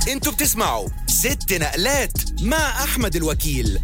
انتوا بتسمعوا ست نقلات مع احمد الوكيل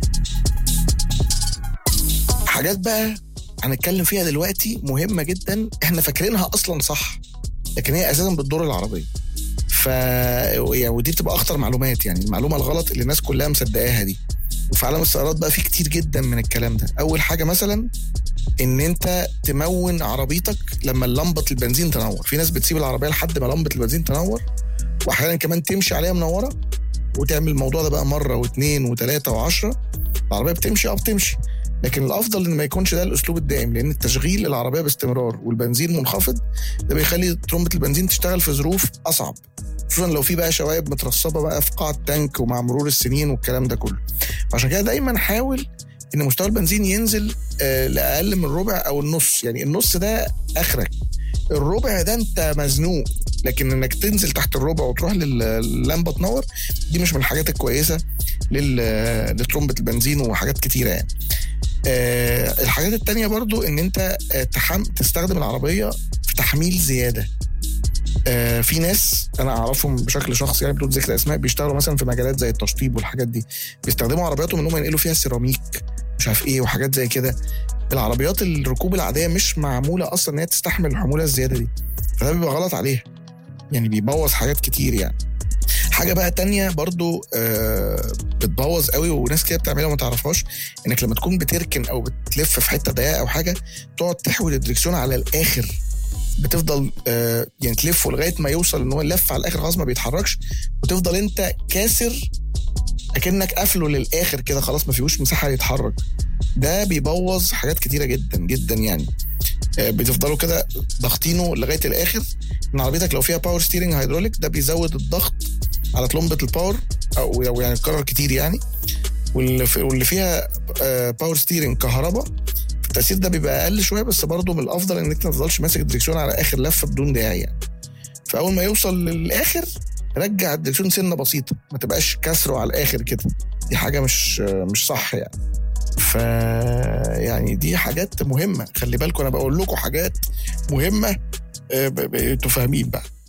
حاجات بقى هنتكلم فيها دلوقتي مهمة جدا احنا فاكرينها اصلا صح لكن هي اساسا بتضر العربية ف يعني ودي بتبقى اخطر معلومات يعني المعلومة الغلط اللي الناس كلها مصدقاها دي وفي عالم السيارات بقى في كتير جدا من الكلام ده اول حاجة مثلا ان انت تمون عربيتك لما لمبة البنزين تنور في ناس بتسيب العربية لحد ما لمبة البنزين تنور واحيانا كمان تمشي عليها منورة وتعمل الموضوع ده بقى مرة واثنين وثلاثة وعشرة العربية بتمشي اه بتمشي لكن الافضل ان ما يكونش ده الاسلوب الدائم لان التشغيل العربيه باستمرار والبنزين منخفض ده بيخلي ترمبه البنزين تشتغل في ظروف اصعب خصوصا لو في بقى شوائب مترسبه بقى في قاع التانك ومع مرور السنين والكلام ده كله فعشان كده دايما حاول ان مستوى البنزين ينزل آه لاقل من ربع او النص يعني النص ده اخرك الربع ده انت مزنوق لكن انك تنزل تحت الربع وتروح لللمبه تنور دي مش من الحاجات الكويسه لل- لترمبه البنزين وحاجات كتيره يعني آه الحاجات التانية برضو ان انت آه تحم تستخدم العربية في تحميل زيادة آه في ناس انا اعرفهم بشكل شخصي يعني بدون ذكر اسماء بيشتغلوا مثلا في مجالات زي التشطيب والحاجات دي بيستخدموا عربياتهم ان هم ينقلوا فيها سيراميك مش عارف ايه وحاجات زي كده العربيات الركوب العاديه مش معموله اصلا ان هي تستحمل الحموله الزياده دي فده بيبقى غلط عليها يعني بيبوظ حاجات كتير يعني حاجه بقى تانية برضو آه بتبوظ قوي وناس كده بتعملها وما تعرفهاش انك لما تكون بتركن او بتلف في حته ضيقه او حاجه تقعد تحول الدركسيون على الاخر بتفضل آه يعني تلفه لغايه ما يوصل ان هو يلف على الاخر خلاص ما بيتحركش وتفضل انت كاسر اكنك قافله للاخر كده خلاص ما فيهوش مساحه يتحرك ده بيبوظ حاجات كتيره جدا جدا يعني آه بتفضلوا كده ضاغطينه لغايه الاخر ان عربيتك لو فيها باور ستيرنج هيدروليك ده بيزود الضغط على طلمبه الباور او أو يعني اتكرر كتير يعني واللي في- واللي فيها باور ستيرنج كهرباء التاثير ده بيبقى اقل شويه بس برضه من الافضل انك ما تفضلش ماسك الدركسيون على اخر لفه بدون داعي يعني فاول ما يوصل للاخر رجع الدركسيون سنه بسيطه ما تبقاش كسره على الاخر كده دي حاجه مش مش صح يعني ف يعني دي حاجات مهمه خلي بالكم انا بقول لكم حاجات مهمه آه، ب- ب- انتوا فاهمين بقى